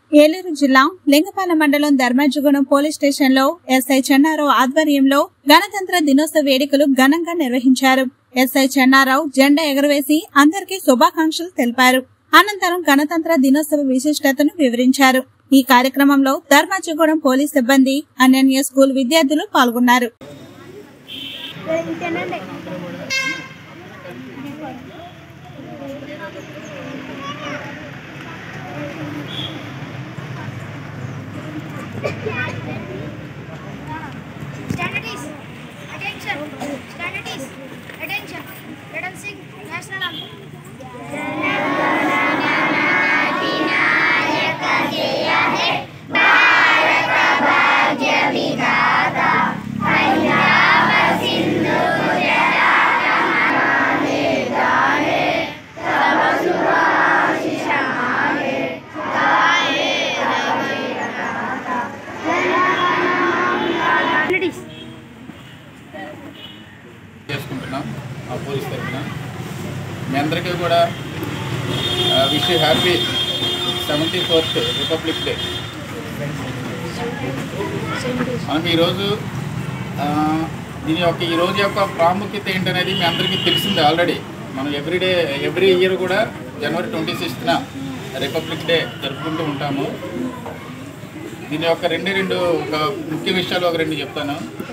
ఏలూరు జిల్లా లింగపాలెం మండలం ధర్మాజిగూడెం పోలీస్ స్టేషన్లో ఎస్ఐ చెన్నారావు ఆధ్వర్యంలో గణతంత్ర దినోత్సవ వేడుకలు ఘనంగా నిర్వహించారు ఎస్ఐ చెన్నారావు జెండా ఎగురవేసి అందరికీ శుభాకాంక్షలు తెలిపారు అనంతరం గణతంత్ర దినోత్సవ విశిష్టతను వివరించారు ఈ కార్యక్రమంలో ధర్మాజిగూడెం పోలీస్ సిబ్బంది అనన్య స్కూల్ విద్యార్థులు పాల్గొన్నారు Standardies. Attention. Standardies. Attention. Let us sing national anthem. Standardies. చేసుకుంటున్నాం ఆ పోలీస్ తరఫున మీ అందరికీ కూడా wish happy seventy fourth Republic Day మనం ఈరోజు ఆ, దీని యొక్క ఈ రోజు యొక్క ప్రాముఖ్యత ఏంటనేది మీ అందరికీ తెలిసిందే ఆల్రెడీ మనం ఎవ్రీడే ఎవ్రీ ఇయర్ కూడా జనవరి ట్వంటీ సిక్స్త్న రిపబ్లిక్ డే జరుపుకుంటూ ఉంటాము దీని యొక్క రెండు రెండు ఒక ముఖ్య విషయాలు ఒక రెండు చెప్తాను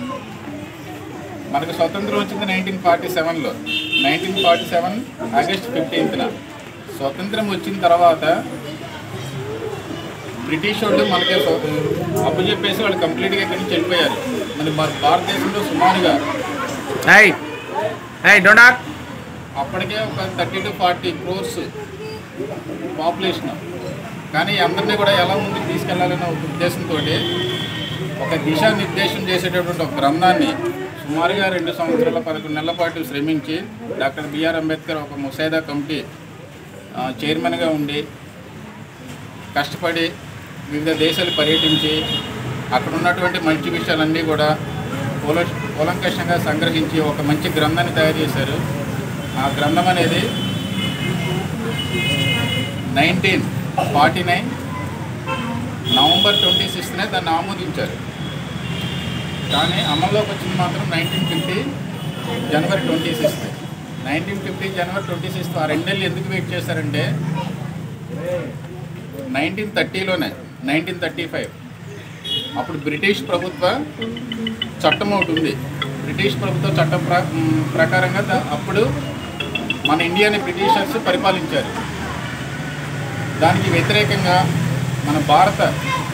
మనకు స్వతంత్రం వచ్చింది నైన్టీన్ ఫార్టీ సెవెన్లో నైన్టీన్ ఫార్టీ సెవెన్ ఆగస్ట్ ఫిఫ్టీన్త్న స్వతంత్రం వచ్చిన తర్వాత బ్రిటిష్ వాళ్ళు మనకి అప్పు చెప్పేసి వాళ్ళు కంప్లీట్గా ఇక్కడి నుంచి వెళ్ళిపోయారు మన మన భారతదేశంలో సుమారుగా Hey, hey, don't act. అప్పటికే ఒక thirty to forty crores population కానీ అందరినీ కూడా ఎలా ముందుకు తీసుకెళ్లాలన్న ఒక ఉద్దేశంతో ఒక దిశానిర్దేశం చేసేటటువంటి ఒక గ్రంథాన్ని సుమారుగా రెండు సంవత్సరాల పదకొండు నెలల పాటు శ్రమించి డాక్టర్ బిఆర్ అంబేద్కర్ ఒక ముసాయిదా కమిటీ ఆ, చైర్మన్గా ఉండి కష్టపడి వివిధ దేశాలు పర్యటించి అక్కడ ఉన్నటువంటి మంచి విషయాలన్నీ కూడా కూల కూలంకషంగా సంగ్రహించి ఒక మంచి గ్రంథాన్ని తయారు చేశారు ఆ గ్రంథం అనేది nineteen forty nine November twenty సిక్స్త్నే దాన్ని ఆమోదించారు కానీ అమల్లోకి వచ్చింది మాత్రం nineteen fifty January twenty sixth nineteen fifty January twenty sixth ఆ రెండేళ్ళు ఎందుకు వెయిట్ చేశారంటే నైన్టీన్ థర్టీలోనే నైన్టీన్ థర్టీ ఫైవ్ అప్పుడు బ్రిటిష్ ప్రభుత్వ చట్టం ఒకటి ఉంది బ్రిటిష్ ప్రభుత్వ చట్టం ప్ర మ్, ప్రకారంగా దా- అప్పుడు మన ఇండియాని బ్రిటిషర్స్ పరిపాలించారు దానికి వ్యతిరేకంగా మన భారత